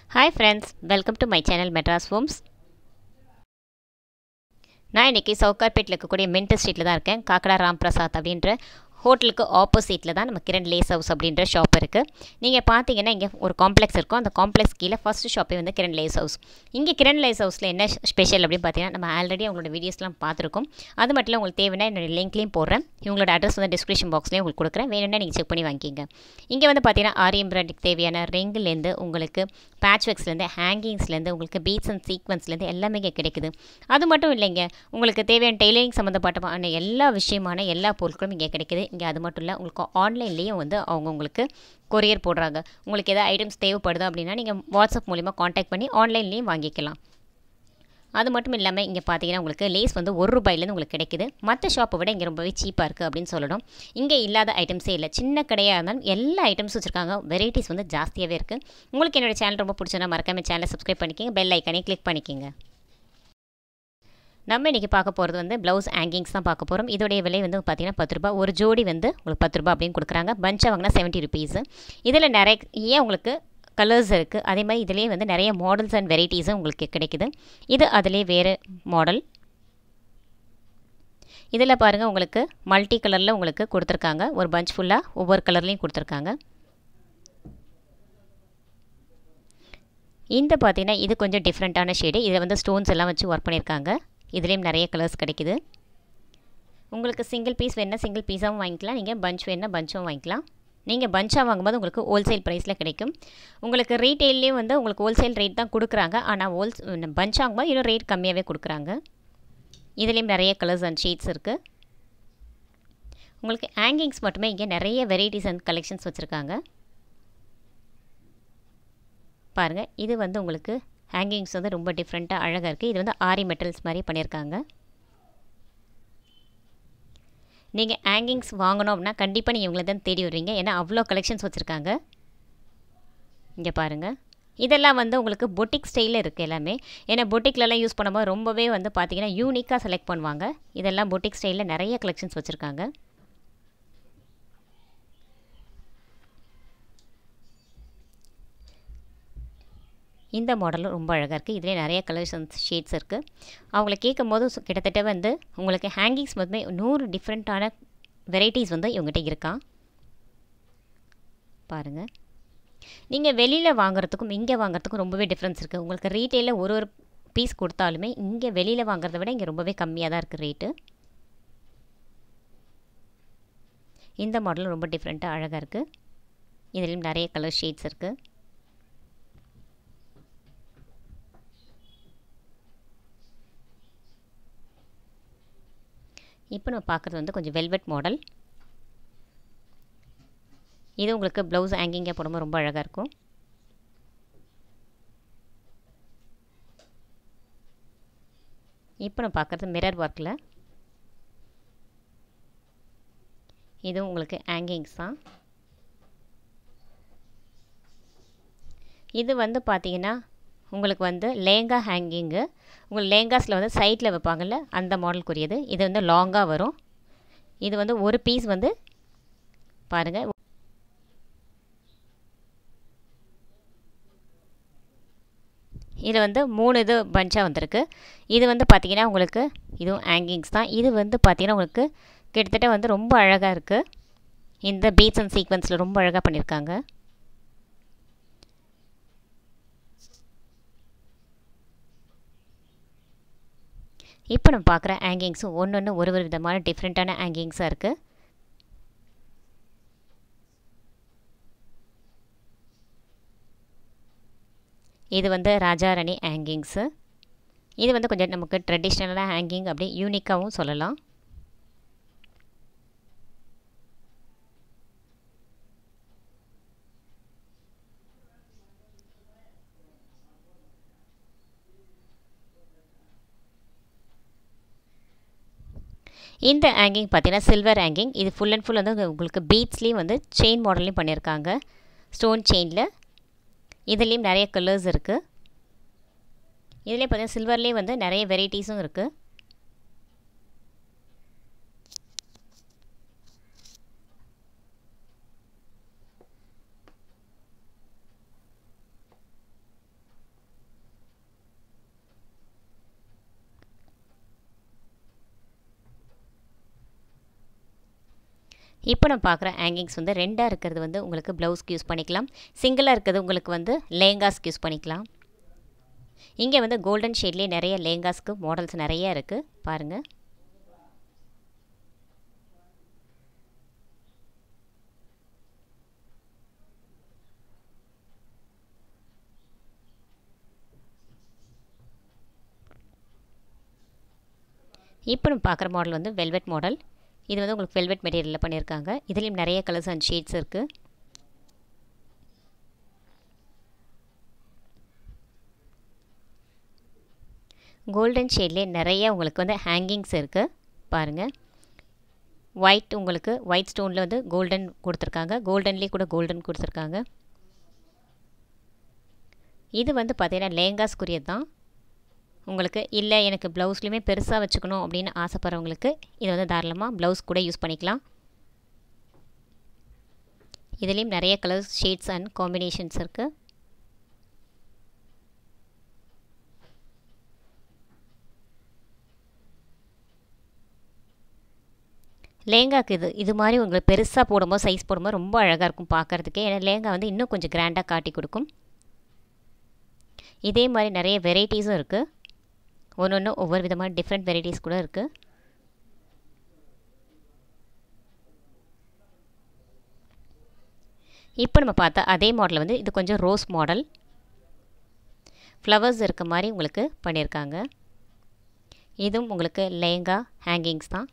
Hi friends welcome to my channel Madras homes நான் இன்றைக்கி சவுகார்பேட்டில் இருக்கக்கூடிய மென்டல் ஸ்ட்ரீட்டில் தான் இருக்கேன் காக்கடா ராம் பிரசாத் அப்படின்ற ஹோட்டலுக்கு ஆப்போசிட்டில் தான் நம்ம கிரண் லேஸ் ஹவுஸ் அப்படின்ற ஷாப் இருக்குது நீங்கள் பார்த்தீங்கன்னா இங்கே ஒரு காம்ப்ளெக்ஸ் இருக்கும் அந்த காம்ப்ளெக்ஸ் கீழே ஃபஸ்ட்டு ஷாப்பே வந்து கிரண் லேஸ் ஹவுஸ் இங்கே கிரண் லேஸ் ஹவுஸில் என்ன ஸ்பெஷல் அப்படின்னு பார்த்தீங்கன்னா நம்ம ஆல்ரெடி அவங்களோட வீடியோஸ்லாம் பார்த்துருக்கோம் அது மட்டும் இல்லை உங்களுக்கு தேவைன்னா என்னோட லிங்க்லேயும் போடுறேன் இவங்களோட அட்ரஸ் வந்து டிஸ்கிரிப்ஷன் பாக்ஸ்லேயும் உங்களுக்கு கொடுக்குறேன் வேணும்னா நீங்கள் செக் பண்ணி வாங்கிக்கிங்க இங்கே வந்து பார்த்தீங்கன்னா ஆரி எம்ப்ராய்டிக்கு தேவையான ரிங்குலேருந்து உங்களுக்கு பேட்ச் ஒர்க்ஸ்லேருந்து ஹேங்கிங்ஸ்லேருந்து உங்களுக்கு பீட்ஸ் அண்ட் சீக்வன்ஸ்லேருந்து எல்லாமே இங்கே கிடைக்குது அது மட்டும் இல்லைங்க உங்களுக்கு தேவையான டெய்லரிங் சம்மந்தப்பட்டமான எல்லா விஷயமான எல்லா பொருட்களும் இங்கே கிடைக்குது இங்கே அது மட்டும் இல்லை உங்களுக்கு ஆன்லைன்லேயும் வந்து அவங்க உங்களுக்கு கொரியர் போடுறாங்க உங்களுக்கு எதாவது ஐட்டம்ஸ் தேவைப்படுது அப்படின்னா நீங்கள் வாட்ஸ்அப் மூலிமா காண்டாக்ட் பண்ணி ஆன்லைன்லேயும் வாங்கிக்கலாம் அது மட்டும் இல்லாமல் இங்கே பார்த்தீங்கன்னா உங்களுக்கு லேஸ் வந்து ஒரு ரூபாயிலேருந்து உங்களுக்கு கிடைக்குது மற்ற ஷாப்பை விட இங்கே ரொம்பவே சீப்பாக இருக்குது அப்படின்னு சொல்லணும் இங்கே இல்லாத ஐட்டம்ஸே இல்லை சின்ன கடையாக இருந்தாலும் எல்லா ஐட்டம்ஸும் வச்சுருக்காங்க வெரைட்டிஸ் வந்து ஜாஸ்தியாகவே இருக்குது உங்களுக்கு என்னோடய சேனல் ரொம்ப பிடிச்சனா மறக்காம சேனலை சப்ஸ்கிரைப் பண்ணிக்கிங்க பெல் ஐக்கானே கிளிக் பண்ணிக்கிங்க நம்ம இன்றைக்கி பார்க்க போகிறது வந்து ப்ளவுஸ் ஹேங்கிங்ஸ் தான் பார்க்க போகிறோம் இதோடைய விலை வந்து பார்த்தீங்கன்னா பத்து ரூபா ஒரு ஜோடி வந்து உங்களுக்கு பத்து ரூபா அப்படின்னு கொடுக்குறாங்க பஞ்சாக வாங்கினா செவன்ட்டி ருபீஸு இதில் நிறைய உங்களுக்கு கலர்ஸ் இருக்குது அதே மாதிரி இதிலே வந்து நிறைய மாடல்ஸ் அண்ட் வெரைட்டிஸும் உங்களுக்கு கிடைக்குது இது அதிலே வேறு மாடல் இதில் பாருங்கள் உங்களுக்கு மல்டி கலரில் உங்களுக்கு கொடுத்துருக்காங்க ஒரு பஞ்ச் ஃபுல்லாக ஒவ்வொரு கலர்லேயும் கொடுத்துருக்காங்க இந்த பார்த்தீங்கன்னா இது கொஞ்சம் டிஃப்ரெண்ட்டான ஷேடு இதை வந்து ஸ்டோன்ஸ் எல்லாம் வச்சு ஒர்க் பண்ணியிருக்காங்க இதுலேயும் நிறைய கலர்ஸ் கிடைக்குது உங்களுக்கு சிங்கிள் பீஸ் வேணால் சிங்கிள் பீஸாகவும் வாங்கிக்கலாம் நீங்கள் பஞ்ச் வேணால் பஞ்சும் வாங்கிக்கலாம் நீங்கள் பஞ்சாக வாங்கும்போது உங்களுக்கு ஹோல்சேல் ப்ரைஸில் கிடைக்கும் உங்களுக்கு ரீட்டெயிலையும் வந்து உங்களுக்கு ஹோல்சேல் ரேட் தான் கொடுக்குறாங்க ஆனால் ஹோல்ஸ் பஞ்ச் வாங்கும்போது இன்னும் ரேட் கம்மியாகவே கொடுக்குறாங்க இதுலேயும் நிறைய கலர்ஸ் அண்ட் ஷீட்ஸ் இருக்குது உங்களுக்கு ஹேங்கிங்ஸ் மட்டுமே இங்கே நிறைய வெரைட்டிஸ் அண்ட் கலெக்ஷன்ஸ் வச்சுருக்காங்க பாருங்கள் இது வந்து உங்களுக்கு ஹேங்கிங்ஸ் வந்து ரொம்ப டிஃப்ரெண்ட்டாக அழகாக இருக்குது இது வந்து ஆரி மெட்டல்ஸ் மாதிரி பண்ணியிருக்காங்க நீங்கள் ஹேங்கிங்ஸ் வாங்கணும் அப்படின்னா கண்டிப்பாக நீங்கள் இவங்களை தான் தேடி வருவீங்க ஏன்னா அவ்வளோ கலெக்ஷன்ஸ் வச்சுருக்காங்க இங்கே பாருங்கள் இதெல்லாம் வந்து உங்களுக்கு பொட்டிக் ஸ்டைலில் இருக்குது எல்லாமே ஏன்னா பொட்டிக்லலாம் யூஸ் பண்ணும்போது ரொம்பவே வந்து பார்த்திங்கன்னா யூனிக்காக செலக்ட் பண்ணுவாங்க இதெல்லாம் பொட்டிக் ஸ்டைலில் நிறைய கலெக்ஷன்ஸ் வச்சுருக்காங்க இந்த மாடலும் ரொம்ப அழகாக இருக்குது இதிலே நிறைய கலர்ஸ் அண்ட் ஷேட்ஸ் இருக்குது அவங்கள கேட்கும் போது கிட்டத்தட்ட வந்து உங்களுக்கு ஹேங்கிங்ஸ் மொத்தமே நூறு டிஃப்ரெண்ட்டான வெரைட்டிஸ் வந்து இவங்ககிட்ட இருக்கான் பாருங்கள் நீங்கள் வெளியில் வாங்குறதுக்கும் இங்கே வாங்குறதுக்கும் ரொம்பவே டிஃப்ரென்ஸ் இருக்குது உங்களுக்கு ரீட்டெயிலில் ஒரு ஒரு பீஸ் கொடுத்தாலுமே இங்கே வெளியில் வாங்குறத விட இங்கே ரொம்பவே கம்மியாக தான் இருக்குது ரேட்டு இந்த மாடலும் ரொம்ப டிஃப்ரெண்ட்டாக அழகாக இருக்குது இதிலும் நிறைய கலர் ஷேட்ஸ் இருக்குது இப்போ நம்ம பார்க்குறது வந்து கொஞ்சம் வெல்வெட் மாடல் இது உங்களுக்கு ப்ளவுஸ் ஹேங்கிங்காக போடும்போது ரொம்ப அழகாக இருக்கும் இப்போ நம்ம பார்க்குறது மிரர் ஒர்க்கில் இதுவும் உங்களுக்கு ஹேங்கிங்ஸ் தான் இது வந்து பார்த்தீங்கன்னா உங்களுக்கு வந்து லேங்கா ஹேங்கிங்கு உங்களுக்கு லேங்காஸில் வந்து சைட்டில் வைப்பாங்கள்ல அந்த மாடலுக்குரியது இது வந்து லாங்காக வரும் இது வந்து ஒரு பீஸ் வந்து பாருங்கள் இது வந்து மூணு இது பஞ்சாக வந்திருக்கு இது வந்து பார்த்திங்கன்னா உங்களுக்கு இதுவும் ஹேங்கிங்ஸ் தான் இது வந்து பார்த்திங்கன்னா உங்களுக்கு கிட்டத்தட்ட வந்து ரொம்ப அழகாக இருக்குது இந்த பீட்ஸ் அண்ட் சீக்வன்ஸில் ரொம்ப அழகாக பண்ணியிருக்காங்க இப்போ நம்ம பார்க்குற ஹேங்கிங்ஸும் ஒன்று ஒன்று ஒரு ஒரு விதமான டிஃப்ரெண்ட்டான ஹேங்கிங்ஸாக இருக்குது இது வந்து ராஜாராணி ஹேங்கிங்ஸு இது வந்து கொஞ்சம் நமக்கு ட்ரெடிஷ்னலாக ஹேங்கிங் அப்படி யூனிக்காகவும் சொல்லலாம் இந்த ஹேங்கிங் பார்த்தீங்கன்னா சில்வர் ஹேங்கிங் இது ஃபுல் அண்ட் ஃபுல் வந்து உங்களுக்கு பீட்ஸ்லேயும் வந்து செயின் மாடல்லையும் பண்ணியிருக்காங்க ஸ்டோன் செயினில் இதுலேயும் நிறைய கலர்ஸ் இருக்குது இதுலேயே பார்த்தீங்கன்னா சில்வர்லேயே வந்து நிறைய வெரைட்டிஸும் இருக்குது இப்போ நம்ம பார்க்குற ஹேங்கிங்ஸ் வந்து ரெண்டாக இருக்கிறது வந்து உங்களுக்கு ப்ளவுஸ்க்கு யூஸ் பண்ணிக்கலாம் சிங்கிளாக இருக்கிறது உங்களுக்கு வந்து லேங்காஸ்க்கு யூஸ் பண்ணிக்கலாம் இங்கே வந்து கோல்டன் ஷேட்லேயே நிறைய லேங்காஸ்க்கு மாடல்ஸ் நிறைய இருக்குது பாருங்கள் இப்போ நம்ம பார்க்குற மாடல் வந்து வெல்வெட் மாடல் இது வந்து உங்களுக்கு வெல்வெட் மெட்டீரியலில் பண்ணியிருக்காங்க இதுலேயும் நிறைய கலர்ஸ் அண்ட் ஷேட்ஸ் இருக்குது கோல்டன் ஷேட்லேயே நிறைய உங்களுக்கு வந்து ஹேங்கிங்ஸ் இருக்குது பாருங்கள் ஒயிட் உங்களுக்கு ஒயிட் ஸ்டோனில் வந்து கோல்டன் கொடுத்துருக்காங்க கோல்டன்லேயே கூட கோல்டன் கொடுத்துருக்காங்க இது வந்து பார்த்தீங்கன்னா லேங்காஸ்க்குரியது தான் உங்களுக்கு இல்லை எனக்கு ப்ளவுஸ்லையுமே பெருசாக வச்சுக்கணும் அப்படின்னு ஆசைப்பட்றவங்களுக்கு இது வந்து தாராளமாக ப்ளவுஸ் கூட யூஸ் பண்ணிக்கலாம் இதுலேயும் நிறைய கலர்ஸ் ஷேட்ஸ் அண்ட் காம்பினேஷன்ஸ் இருக்குது லேங்காக்கு இது இது மாதிரி உங்களுக்கு பெருசாக போடும்போது சைஸ் போடும்போது ரொம்ப அழகாக இருக்கும் பார்க்குறதுக்கே ஏன்னா லேங்கா வந்து இன்னும் கொஞ்சம் கிராண்டாக காட்டி கொடுக்கும் இதே மாதிரி நிறைய வெரைட்டிஸும் இருக்குது ஒன்று ஒன்று ஒவ்வொரு விதமான டிஃப்ரெண்ட் வெரைட்டிஸ் கூட இருக்குது இப்போ நம்ம பார்த்தா அதே மாடல் வந்து இது கொஞ்சம் ரோஸ் மாடல் ஃப்ளவர்ஸ் இருக்க மாதிரி உங்களுக்கு பண்ணியிருக்காங்க இதுவும் உங்களுக்கு லேங்கா ஹேங்கிங்ஸ் தான்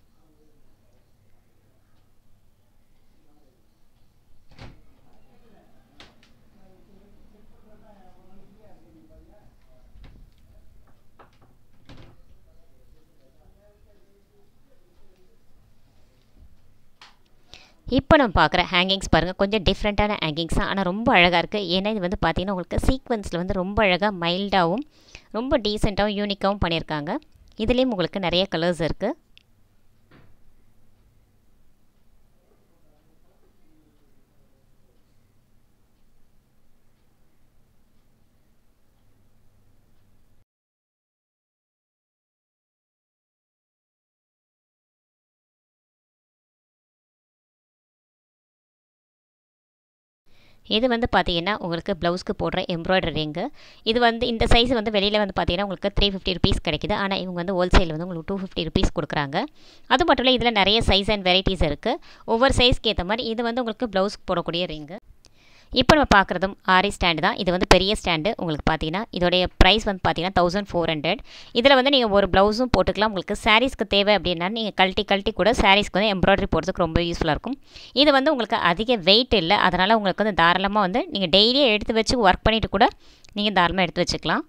இப்போ நம்ம பார்க்குற ஹேங்கிங்ஸ் பாருங்கள் கொஞ்சம் டிஃப்ரெண்ட்டான ஹேங்கிங்ஸ் தான் ஆனால் ரொம்ப அழகாக இருக்குது ஏன்னா இது வந்து பார்த்திங்கன்னா உங்களுக்கு சீக்வன்ஸில் வந்து ரொம்ப அழகாக மைல்டாகவும் ரொம்ப டீசெண்டாகவும் யூனிக்காகவும் பண்ணியிருக்காங்க இதுலேயும் உங்களுக்கு நிறைய கலர்ஸ் இருக்குது இது வந்து பார்த்தீங்கன்னா உங்களுக்கு ப்ளவுஸ்க்கு போடுற எம்ப்ராய்டரிங்கு இது வந்து இந்த சைஸ் வந்து வெளியில் வந்து பார்த்தீங்கன்னா உங்களுக்கு த்ரீ ஃபிஃப்டி ருபீஸ் கிடைக்குது ஆனால் இவங்க வந்து ஹோல்சேலில் வந்து உங்களுக்கு டூ ஃபிஃப்டி ருபீஸ் கொடுக்குறாங்க அது மட்டும் இல்லை இதில் நிறைய சைஸ் அண்ட் வெரைட்டிஸ் இருக்குது ஒவ்வொரு சைஸ்க்கு ஏற்ற மாதிரி இது வந்து உங்களுக்கு ப்ளவுஸ்க்கு போடக்கூடிய ரிங்கு இப்போ நம்ம பார்க்குறதும் ஆரி ஸ்டாண்டு தான் இது வந்து பெரிய ஸ்டாண்டு உங்களுக்கு பார்த்தீங்கன்னா இதோடைய ப்ரைஸ் வந்து பார்த்தீங்கன்னா தௌசண்ட் ஃபோர் ஹண்ட்ரட் இதில் வந்து நீங்கள் ஒரு ப்ளவுஸும் போட்டுக்கலாம் உங்களுக்கு சாரீஸ்க்கு தேவை அப்படின்னா நீங்கள் கழட்டி கழட்டி கூட சாரீஸ்க்கு வந்து எம்ப்ராய்டரி போடுறதுக்கு ரொம்ப யூஸ்ஃபுல்லாக இருக்கும் இது வந்து உங்களுக்கு அதிக வெயிட் இல்லை அதனால் உங்களுக்கு வந்து தாராளமாக வந்து நீங்கள் டெய்லியே எடுத்து வச்சு ஒர்க் பண்ணிவிட்டு கூட நீங்கள் தாராளமாக எடுத்து வச்சுக்கலாம்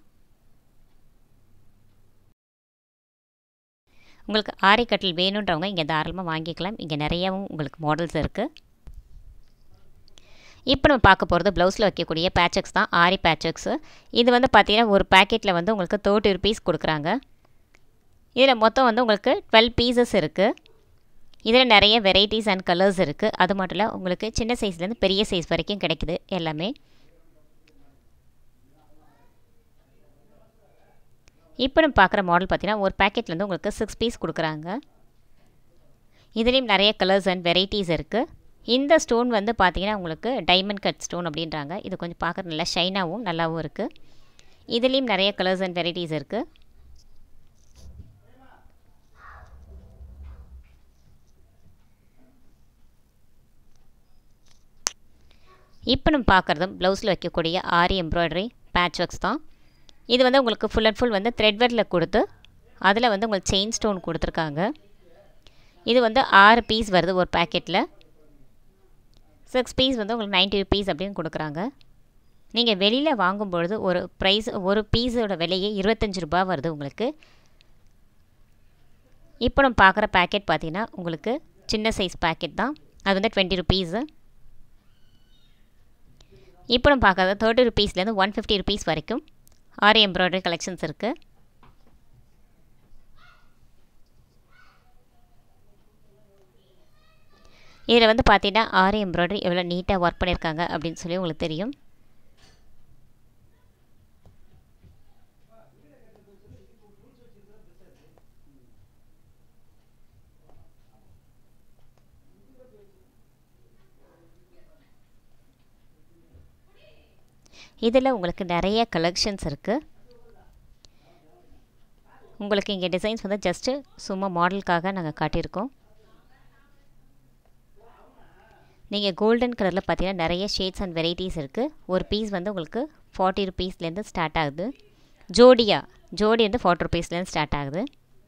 உங்களுக்கு ஆரி கட்டில் வேணுன்றவங்க இங்கே தாராளமாக வாங்கிக்கலாம் இங்கே நிறையாவும் உங்களுக்கு மாடல்ஸ் இருக்குது இப்போ நம்ம பார்க்க போகிறது ப்ளவுஸில் வைக்கக்கூடிய பேச்சக்ஸ் தான் ஆரி பேச்சக்ஸு இது வந்து பார்த்திங்கன்னா ஒரு பேக்கெட்டில் வந்து உங்களுக்கு தேர்ட்டி ருபீஸ் கொடுக்குறாங்க இதில் மொத்தம் வந்து உங்களுக்கு டுவெல் பீசஸ் இருக்குது இதில் நிறைய வெரைட்டிஸ் அண்ட் கலர்ஸ் இருக்குது அது மட்டும் இல்லை உங்களுக்கு சின்ன சைஸ்லேருந்து பெரிய சைஸ் வரைக்கும் கிடைக்குது எல்லாமே இப்போ நம்ம பார்க்குற மாடல் பார்த்திங்கன்னா ஒரு பேக்கெட்டில் வந்து உங்களுக்கு சிக்ஸ் பீஸ் கொடுக்குறாங்க இதுலேயும் நிறைய கலர்ஸ் அண்ட் வெரைட்டிஸ் இருக்குது இந்த ஸ்டோன் வந்து பார்த்திங்கன்னா உங்களுக்கு டைமண்ட் கட் ஸ்டோன் அப்படின்றாங்க இது கொஞ்சம் பார்க்குற நல்லா ஷைனாகவும் நல்லாவும் இருக்குது இதுலேயும் நிறைய கலர்ஸ் அண்ட் வெரைட்டிஸ் இருக்குது இப்போ நம்ம பார்க்குறதும் ப்ளவுஸில் வைக்கக்கூடிய ஆரி எம்ப்ராய்டரி பேட்ச் ஒர்க்ஸ் தான் இது வந்து உங்களுக்கு ஃபுல் அண்ட் ஃபுல் வந்து த்ரெட் ஒர்க்கில் கொடுத்து அதில் வந்து உங்களுக்கு செயின் ஸ்டோன் கொடுத்துருக்காங்க இது வந்து ஆறு பீஸ் வருது ஒரு பேக்கெட்டில் சிக்ஸ் பீஸ் வந்து உங்களுக்கு நைன்ட்டி ருபீஸ் அப்படின்னு கொடுக்குறாங்க நீங்கள் வெளியில் வாங்கும்பொழுது ஒரு ப்ரைஸ் ஒரு பீஸோட விலையே இருபத்தஞ்சி ரூபா வருது உங்களுக்கு இப்போ நம்ம பார்க்குற பேக்கெட் பார்த்தீங்கன்னா உங்களுக்கு சின்ன சைஸ் பேக்கெட் தான் அது வந்து டுவெண்ட்டி ருபீஸு இப்போ நம்ம பார்க்குறது தேர்ட்டி ருபீஸ்லேருந்து ஒன் ஃபிஃப்டி ருபீஸ் வரைக்கும் ஆரி எம்ப்ராய்டரி கலெக்ஷன்ஸ் இருக்குது இதில் வந்து பார்த்தீங்கன்னா ஆரி எம்ப்ராய்டரி எவ்வளோ நீட்டாக ஒர்க் பண்ணியிருக்காங்க அப்படின்னு சொல்லி உங்களுக்கு தெரியும் இதில் உங்களுக்கு நிறைய கலெக்ஷன்ஸ் இருக்குது உங்களுக்கு இங்கே டிசைன்ஸ் வந்து ஜஸ்ட்டு சும்மா மாடலுக்காக நாங்கள் காட்டியிருக்கோம் நீங்கள் கோல்டன் கலரில் பார்த்தீங்கன்னா நிறைய ஷேட்ஸ் அண்ட் வெரைட்டிஸ் இருக்குது ஒரு பீஸ் வந்து உங்களுக்கு ஃபார்ட்டி ருபீஸ்லேருந்து ஸ்டார்ட் ஆகுது ஜோடியா ஜோடி வந்து ஃபார்ட்டி ருபீஸ்லேருந்து ஸ்டார்ட் ஆகுது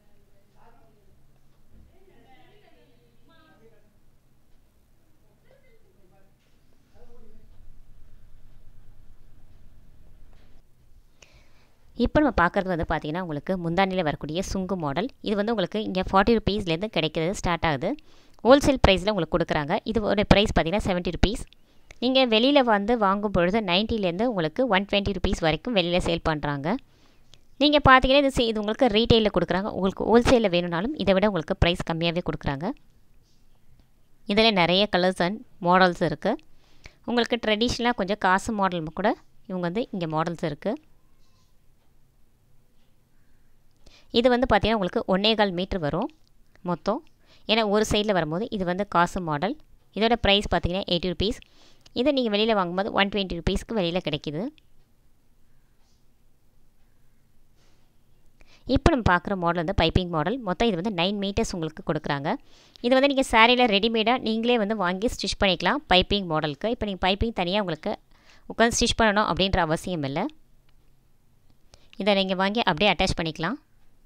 இப்போ நம்ம பார்க்குறது வந்து பார்த்திங்கன்னா உங்களுக்கு முந்தானியில் வரக்கூடிய சுங்கு மாடல் இது வந்து உங்களுக்கு இங்கே ஃபார்ட்டி ருபீஸ்லேருந்து கிடைக்கிறது ஸ்டார்ட் ஆகுது ஹோல்சேல் ப்ரைஸில் உங்களுக்கு கொடுக்குறாங்க இதோட ப்ரைஸ் பார்த்திங்கன்னா செவன்ட்டி ருபீஸ் நீங்கள் வெளியில் வந்து வாங்கும் பொழுது நைன்ட்டிலேருந்து உங்களுக்கு ஒன் டுவெண்ட்டி ருபீஸ் வரைக்கும் வெளியில் சேல் பண்ணுறாங்க நீங்கள் பார்த்தீங்கன்னா இது இது உங்களுக்கு ரீட்டெயிலில் கொடுக்குறாங்க உங்களுக்கு ஹோல்சேலில் வேணும்னாலும் இதை விட உங்களுக்கு ப்ரைஸ் கம்மியாகவே கொடுக்குறாங்க இதில் நிறைய கலர்ஸ் அண்ட் மாடல்ஸ் இருக்குது உங்களுக்கு ட்ரெடிஷ்னலாக கொஞ்சம் காசு மாடல் கூட இவங்க வந்து இங்கே மாடல்ஸ் இருக்குது இது வந்து பார்த்திங்கன்னா உங்களுக்கு ஒன்றே கால் மீட்ரு வரும் மொத்தம் ஏன்னா ஒரு சைடில் வரும்போது இது வந்து காசு மாடல் இதோட ப்ரைஸ் பார்த்திங்கன்னா எயிட்டி ருபீஸ் இதை நீங்கள் வெளியில் வாங்கும்போது ஒன் டுவெண்ட்டி ருபீஸ்க்கு வெளியில் கிடைக்கிது இப்போ நம்ம பார்க்குற மாடல் வந்து பைப்பிங் மாடல் மொத்தம் இது வந்து நைன் மீட்டர்ஸ் உங்களுக்கு கொடுக்குறாங்க இது வந்து நீங்கள் சாரியில் ரெடிமேடாக நீங்களே வந்து வாங்கி ஸ்டிச் பண்ணிக்கலாம் பைப்பிங் மாடலுக்கு இப்போ நீங்கள் பைப்பிங் தனியாக உங்களுக்கு உட்காந்து ஸ்டிச் பண்ணணும் அப்படின்ற அவசியம் இல்லை இதை நீங்கள் வாங்கி அப்படியே அட்டாச் பண்ணிக்கலாம்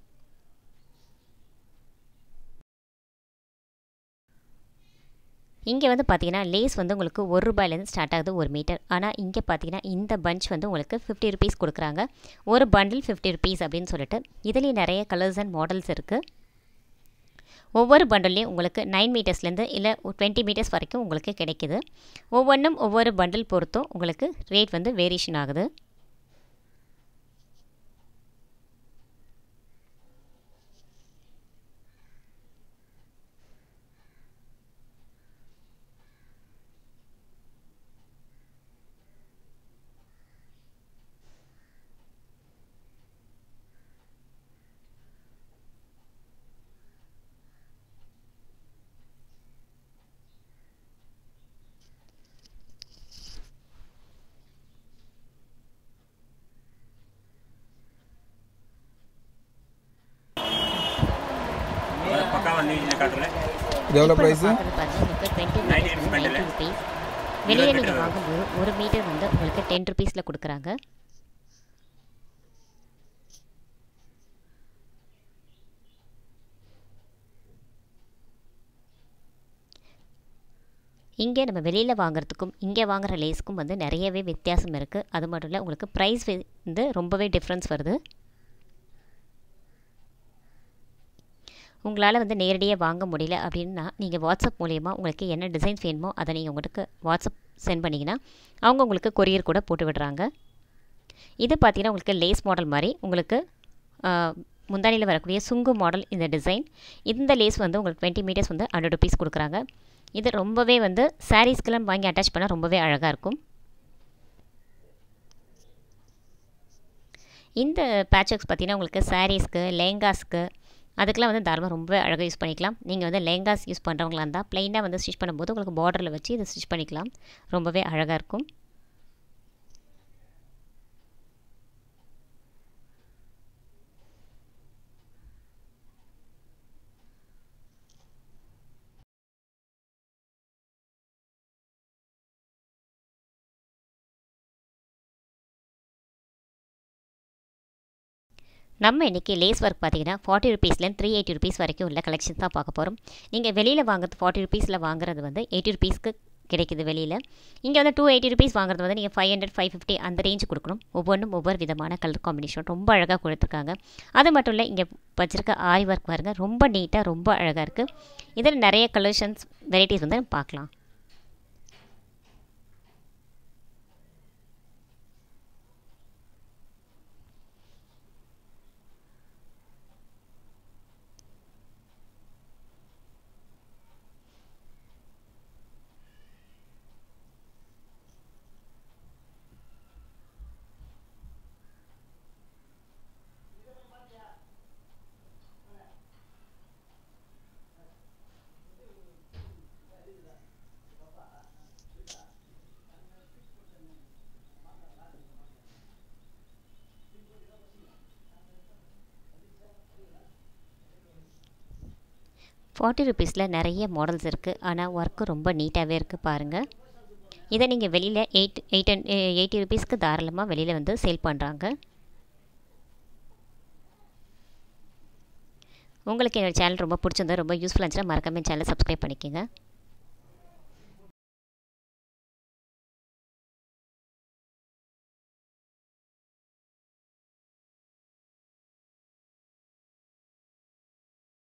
இங்கே வந்து பார்த்தீங்கன்னா லேஸ் வந்து உங்களுக்கு ஒரு ரூபாயிலேருந்து ஸ்டார்ட் ஆகுது ஒரு மீட்டர் ஆனால் இங்கே பார்த்தீங்கன்னா இந்த பஞ்ச் வந்து உங்களுக்கு ஃபிஃப்டி ருபீஸ் கொடுக்குறாங்க ஒரு பண்டில் ஃபிஃப்டி ருபீஸ் அப்படின்னு சொல்லிட்டு இதுலேயும் நிறைய கலர்ஸ் அண்ட் மாடல்ஸ் இருக்குது ஒவ்வொரு பண்டல்லையும் உங்களுக்கு நைன் மீட்டர்ஸ்லேருந்து இல்லை டுவெண்ட்டி மீட்டர்ஸ் வரைக்கும் உங்களுக்கு கிடைக்கிது ஒவ்வொன்றும் ஒவ்வொரு பண்டில் பொறுத்தும் உங்களுக்கு ரேட் வந்து வேரியேஷன் ஆகுது பக்காவாக நியூஸில் காட்டுறேன் இது எவ்வளோ இப்போ ப்ரைஸு நம்ம பார்க்குறது பார்த்தீங்கன்னா உங்களுக்கு டுவெண்ட்டி 90 மீட்டர்ஸ் வந்து bundle. நைன்ட்டி ருபீஸ் வெளியே இருபது நீங்கள் meter. வாங்கும்போது ஒரு மீட்டர் வந்து உங்களுக்கு டென் ருபீஸில் கொடுக்குறாங்க இங்கே நம்ம வெளியில் வாங்குறதுக்கும் இங்கே வாங்குற லேஸ்க்கும் வந்து நிறையவே வித்தியாசம் இருக்குது அது மட்டும் இல்லை உங்களுக்கு ப்ரைஸ் வந்து ரொம்பவே டிஃப்ரென்ஸ் வருது உங்களால் வந்து நேரடியாக வாங்க முடியல அப்படின்னா நீங்கள் வாட்ஸ்அப் மூலயமா உங்களுக்கு என்ன டிசைன்ஸ் வேணுமோ அதை நீங்கள் உங்களுக்கு வாட்ஸ்அப் சென்ட் பண்ணிங்கன்னா அவங்க உங்களுக்கு கொரியர் கூட போட்டு விடுறாங்க இது பார்த்தீங்கன்னா உங்களுக்கு லேஸ் மாடல் மாதிரி உங்களுக்கு முந்தானியில் வரக்கூடிய சுங்கு மாடல் இந்த டிசைன் இந்த லேஸ் வந்து உங்களுக்கு டுவெண்ட்டி மீட்டர்ஸ் வந்து ஹண்ட்ரட் ருபீஸ் கொடுக்குறாங்க இது ரொம்பவே வந்து சாரீஸ்க்கெல்லாம் வாங்கி அட்டாச் பண்ணால் ரொம்பவே அழகாக இருக்கும் இந்த பேட்சக்ஸ் பார்த்தீங்கன்னா உங்களுக்கு சாரீஸ்க்கு லேங்காஸ்க்கு அதுக்கெலாம் வந்து தாராளமாக ரொம்ப அழகாக யூஸ் பண்ணிக்கலாம் நீங்கள் வந்து லேங்காஸ் யூஸ் பண்ணுறவங்களா இருந்தால் ப்ளைனாக வந்து ஸ்டிச் பண்ணும்போது உங்களுக்கு பார்டரில் வச்சு இதை ஸ்டிச் பண்ணிக்கலாம் ரொம்பவே அழகாக இருக்கும் நம்ம இன்றைக்கி லேஸ் ஒர்க் பார்த்தீங்கன்னா ஃபார்ட்டி ருபீஸ்லேருந்து த்ரீ எயிட்டி ருபீஸ் வரைக்கும் உள்ள கலெக்ஷன் தான் பார்க்க போகிறோம் நீங்கள் வெளியில் வாங்குறது ஃபார்ட்டி ருபீஸில் வாங்குறது வந்து எயிட்டி ருபீஸ்க்கு கிடைக்குது வெளியில் இங்கே வந்து டூ எயிட்டி ருபீஸ் வாங்குறது வந்து நீங்கள் ஃபைவ் ஹண்ட்ரட் ஃபைவ் ஃபிஃப்டி அந்த ரேஞ்சு கொடுக்கணும் ஒவ்வொன்றும் ஒவ்வொரு விதமான கலர் காம்பினேஷன் ரொம்ப அழகாக கொடுத்துருக்காங்க அது மட்டும் இல்லை இங்கே வச்சுருக்க ஆரி ஒர்க் பாருங்கள் ரொம்ப நீட்டாக ரொம்ப அழகாக இருக்குது இதில் நிறைய கலெக்ஷன்ஸ் வெரைட்டிஸ் வந்து பார்க்கலாம் ஃபார்ட்டி ருபீஸில் நிறைய மாடல்ஸ் இருக்குது ஆனால் ஒர்க்கு ரொம்ப நீட்டாகவே இருக்குது பாருங்கள் இதை நீங்கள் வெளியில் எயிட் எயிட் அண்ட் எயிட்டி ருபீஸ்க்கு தாராளமாக வெளியில் வந்து சேல் பண்ணுறாங்க உங்களுக்கு என்னோடய சேனல் ரொம்ப பிடிச்சிருந்தா ரொம்ப யூஸ்ஃபுல்லாக இருந்துச்சுன்னா மறக்காம சேனலை சப்ஸ்கிரைப் பண்ணிக்கோங்க